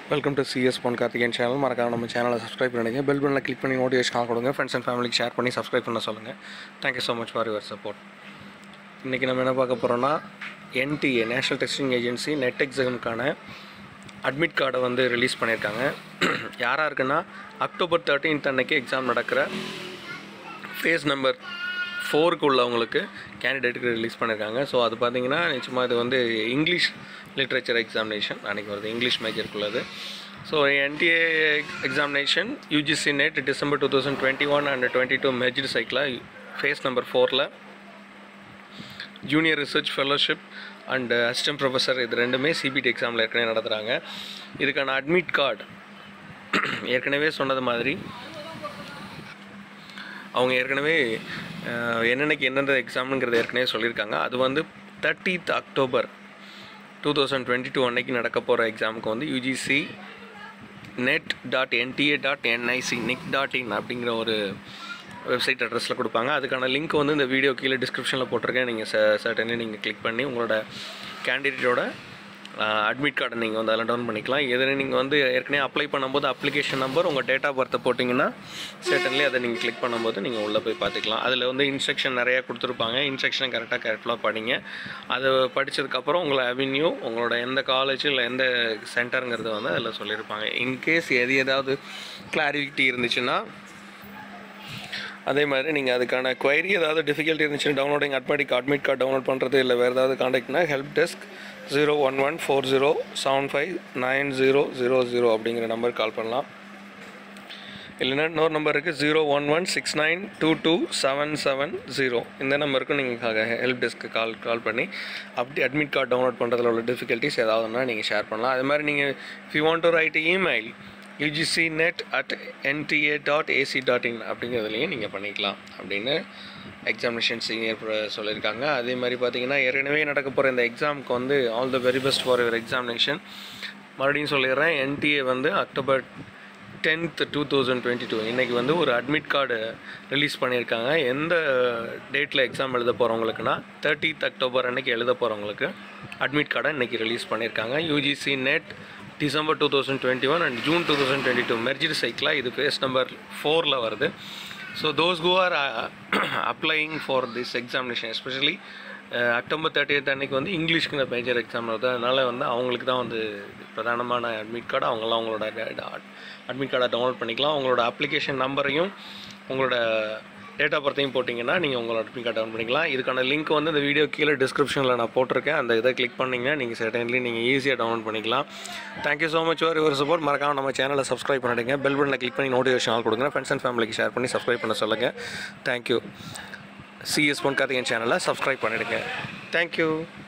welcome to CS பொன் Karthikeyan channel மறக்காம நம்ம சேனலை சப்ஸ்கிரைப் பண்ணிடுங்க பெல் பட்டனில் கிளிக் பண்ணி நோட்டிஃபிகேஷன் கொடுங்க ஃப்ரெண்ட்ஸ் அண்ட் ஃபேமிலிக்கு ஷேர் பண்ணி சப்ஸ்கிரைப் பண்ண சொல்லுங்கள் thank you so much for your support இன்றைக்கி நம்ம என்ன பார்க்க போகிறோன்னா NTA national testing agency NET எக்ஸாமுக்கான அட்மிட் கார்டை வந்து ரிலீஸ் பண்ணியிருக்காங்க யாராக இருக்குன்னா அக்டோபர் தேர்ட்டீன்த் அன்னைக்கு எக்ஸாம் நடக்கிற ஃபேஸ் நம்பர் ஃபோருக்கு உள்ளவங்களுக்கு கேண்டிடேட்டுக்கு ரிலீஸ் பண்ணியிருக்காங்க ஸோ அது பார்த்தீங்கன்னா நிச்சயமாக இது வந்து இங்கிலீஷ் லிட்ரேச்சர் எக்ஸாமினேஷன் அன்றைக்கி வருது இங்கிலீஷ் மேஜருக்குள்ளது so NTA examination UGC NET December two thousand twenty one and twenty two major cycle phase number ஃபோரில் junior research fellowship and assistant professor இது ரெண்டுமே சிபிடி எக்ஸாமில் ஏற்கனவே நடத்துகிறாங்க இதுக்கான அட்மிட் கார்டு ஏற்கனவே சொன்னது மாதிரி அவங்க ஏற்கனவே அஹ், என்னென்னக்கு எந்தெந்த எக்ஸாம்ங்கிறது ஏற்கனவே சொல்லியிருக்காங்க அது வந்து thirteenth October two thousand twenty two அன்னைக்கு நடக்க போகிற எக்ஸாமுக்கு வந்து UGC NET dot NTA dot NIC nic dot in அப்படிங்கிற ஒரு வெப்சைட் அட்ரஸில் கொடுப்பாங்க அதுக்கான லிங்க் வந்து இந்த வீடியோ கீழே டிஸ்கிரிப்ஷனில் போட்டிருக்கேன் நீங்கள் ச சர்டனே நீங்கள் கிளிக் பண்ணி உங்களோட கேண்டிடேட்டோட அட்மிட் கார்டை நீங்கள் வந்து அதில் டவுன் பண்ணிக்கலாம் எதில் நீங்கள் வந்து ஏற்கனவே அப்ளை பண்ணும்போது அப்ளிகேஷன் நம்பர் உங்கள் டேட் ஆஃப் பர்த்தை போட்டிங்கன்னா சர்டன்லி அதை நீங்கள் கிளிக் பண்ணும்போது நீங்கள் உள்ளே போய் பார்த்துக்கலாம் அதில் வந்து இன்ஸ்ட்ரக்ஷன் நிறையா கொடுத்துருப்பாங்க இன்ஸ்ட்ரக்ஷன் கரெக்டாக கரெக்டாக படிங்க அதை படித்ததுக்கப்புறம் உங்களை அவென்யூ உங்களோட எந்த காலேஜ் இல்லை எந்த சென்டருங்கிறது வந்து அதில் சொல்லியிருப்பாங்க இன்கேஸ் எது ஏதாவது கிளாரிட்டி இருந்துச்சுன்னா அதே மாதிரி நீங்கள் அதுக்கான query ஏதாவது டிஃபிகல்ட்டி இருந்துச்சுன்னா டவுன்லோடிங் அட்மெடிக் அட்மிட் கார்டு டவுன்லோட் பண்ணுறது இல்லை வேறு ஏதாவது காண்டாக்ட்னா help desk zero one one four zero seven five nine zero zero zero அப்படிங்கிற நம்பருக்கு கால் பண்ணலாம் இல்லைன்னா இன்னொரு நம்பர் இருக்குது zero one one six nine two two seven seven zero இந்த நம்பருக்கும் நீங்கள் ஹெல்ப் டெஸ்க்கு கால் கால் பண்ணி அப்படி அட்மிட் கார்டு டவுன்லோட் பண்ணுறதுல உள்ள டிஃபிகல்ட்டிஸ் ஏதாவதுனா நீங்கள் ஷேர் பண்ணலாம் அது மாதிரி நீங்கள் if you want to write email UGC NET at NTA dot AC dot in அப்படிங்கிறதுலையும் நீங்கள் பண்ணிக்கலாம் அப்படின்னு எக்ஸாமினேஷன் சீனியர் சொல்லியிருக்காங்க அதே மாதிரி பார்த்தீங்கன்னா ஏற்கனவே நடக்க போகிற இந்த எக்ஸாமுக்கு வந்து all the very best for your examination மறுபடியும் சொல்லிடுறேன் என்டிஏ வந்து October tenth two thousand twenty two இன்றைக்கி வந்து ஒரு அட்மிட் கார்டு ரிலீஸ் பண்ணியிருக்காங்க எந்த டேட்டில் எக்ஸாம் எழுத போகிறவங்களுக்குன்னா தேர்ட்டீத் அக்டோபர் அன்னைக்கு எழுத போகிறவங்களுக்கு அட்மிட் கார்டை இன்றைக்கி ரிலீஸ் பண்ணியிருக்காங்க UGC NET December two thousand twenty one and June two thousand twenty two merged சைக்கிளாக இது ஃபேஸ் நம்பர் ஃபோரில் வருது so those who are applying for this examination especially October thirtieth அன்னைக்கு வந்து இங்கிலீஷ்க்கு இந்த மேஜர் எக்ஸாம் வருது அதனால் வந்து அவங்களுக்கு தான் வந்து பிரதானமான அட்மிட் கார்டு அவங்களாம் அவங்களோட அட்மிட் கார்டை டவுன்லோட் பண்ணிக்கலாம் அவங்களோட அப்ளிகேஷன் நம்பரையும் உங்களோட டேட் ஆஃப் பர்த்தையும் போட்டிங்கன்னா நீங்கள் உங்களோட அட்மிட் கார்டு டவுன் பண்ணிக்கலாம் இதுக்கான லிங்க் வந்து இந்த வீடியோ கீழே டிஸ்கிரிப்ஷனில் நான் போட்டிருக்கேன் அந்த இதை கிளிக் பண்ணிங்கன்னா நீங்கள் சர்டன்லி நீங்கள் ஈஸியாக டவுன்லோட் பண்ணிக்கலாம் thank you so much for your support மறக்காம நம்ம சேனலை சப்ஸ்கிரைப் பண்ணிடுங்க பெல் பட்டனை கிளிக் பண்ணி நோட்டிஃபிகேஷன் ஆல் கொடுங்க ஃப்ரெண்ட்ஸ் அண்ட் ஃபேமிலிக்கு ஷேர் பண்ணி சப்ஸ்கிரைப் பண்ண சொல்லுங்கள் தேங்க்யூ சிஎஸ் பொன் கார்த்திகன் சேனலை சப்ஸ்கிரைப் பண்ணிடுங்க தேங்க்யூ